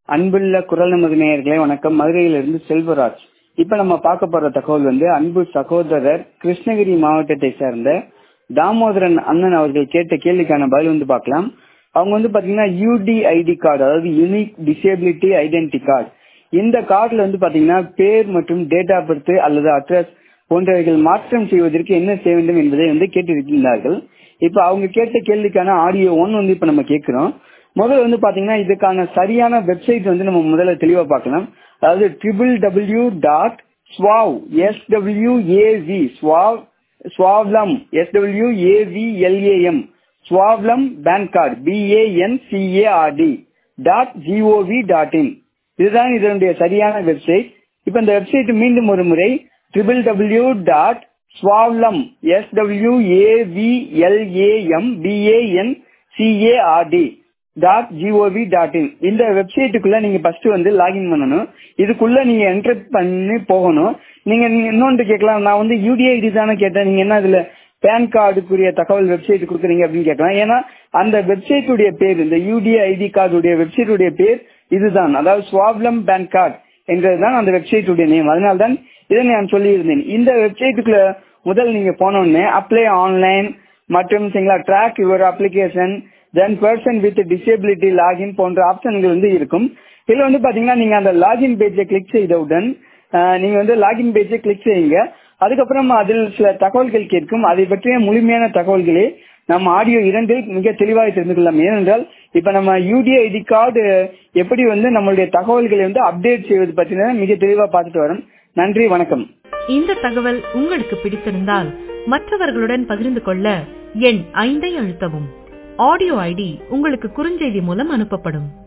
அன்புள்ள குரல் நமது நேயர்களே வணக்கம் மதுரையிலிருந்து செல்வராஜ் இப்ப நம்ம பார்க்க போற தகவல் வந்து அன்பு சகோதரர் கிருஷ்ணகிரி மாவட்டத்தை சேர்ந்த தாமோதரன் அண்ணன் அவர்கள் கேட்ட கேள்விக்கான பதில் வந்து பார்க்கலாம் அவங்க வந்து பாத்தீங்கன்னா யூடிஐடி கார்டு அதாவது யூனிக் டிசேபிலிட்டி ஐடென்டி கார்டு இந்த கார்டுல வந்து பாத்தீங்கன்னா பேர் மற்றும் டேட் ஆஃப் பர்த் அல்லது அட்ரஸ் போன்றவைகள் மாற்றம் செய்வதற்கு என்ன செய்ய வேண்டும் என்பதை வந்து கேட்டிருக்கின்றார்கள் இப்ப அவங்க கேட்ட கேள்விக்கான ஆடியோ ஒன் வந்து இப்ப நம்ம கேட்கிறோம் முதல்ல வந்து பாத்தீங்கன்னா இதுக்கான சரியான வெப்சைட் வந்து நம்ம முதல்ல தெளிவா பார்க்கலாம் அதாவது triple W dot ஸ்வாவ் S W AV ஸ்வாவ் ஸ்வாவ்லம் S W ஏவிஎல்ஏஎம் ஸ்வாவ்லம் pan card பிஏஎன்சிஏஆர்டி dot G O V dot இன் இதுதான் இதனுடைய சரியான வெப்சைட் இப்ப இந்த வெப்சைட் மீண்டும் ஒரு முறை ட்ரிபிள் டபிள்யூ டாட் ஸ்வாவ்லம் S W A V L A M B A N C A R D dot G O V dot in இந்த வெப்சைட்டுக்குள்ள நீங்க ஃபர்ஸ்ட் வந்து லாகின் பண்ணணும் இதுக்குள்ள நீங்க என்டர் பண்ணி போகணும் நீங்க இன்னொன்று கேட்கலாம் நான் வந்து யூடிஐடி தானே கேட்டேன் நீங்க என்ன இதுல பேன் கார்டுக்குரிய தகவல் வெப்சைட் கொடுக்குறீங்க அப்படின்னு கேட்கலாம் ஏன்னா அந்த வெப்சைட்டுடைய பேர் இந்த யூடிஐடி கார்டுடைய வெப்சைட்டுடைய பேர் இதுதான் அதாவது ஸ்வாப்லம் பேன் கார்டு என்றதுதான் அந்த வெப்சைட்டுடைய நேம் அதனால்தான் இதை நான் சொல்லியிருந்தேன் இந்த வெப்சைட்டுக்குள்ள முதல் நீங்க போனோடனே அப்ளை ஆன்லைன் மற்றும் track your application then person with disability login போன்ற ஆப்ஷன்கள் வந்து இருக்கும் இதுல வந்து பாத்தீங்கன்னா நீங்க அந்த லாகின் பேஜை கிளிக் செய்தவுடன் நீங்க வந்து லாகின் பேஜை கிளிக் செய்யுங்க அதுக்கப்புறம் அதில் சில தகவல்கள் கேட்கும் அதை பற்றிய முழுமையான தகவல்களே நம்ம ஆடியோ இரண்டில் மிக தெளிவாக தெரிந்து கொள்ளலாம் ஏனென்றால் இப்ப நம்ம யூடிஐடி கார்டு எப்படி வந்து நம்மளுடைய தகவல்களை வந்து அப்டேட் செய்வது பற்றின மிக தெளிவா பார்த்துட்டு வரோம் நன்றி வணக்கம் இந்த தகவல் உங்களுக்கு பிடித்திருந்தால் மற்றவர்களுடன் பகிர்ந்து கொள்ள எண் ஐந்தை அழுத்தவும் ஆடியோ ஐடி உங்களுக்கு குறுஞ்செய்தி மூலம் அனுப்பப்படும்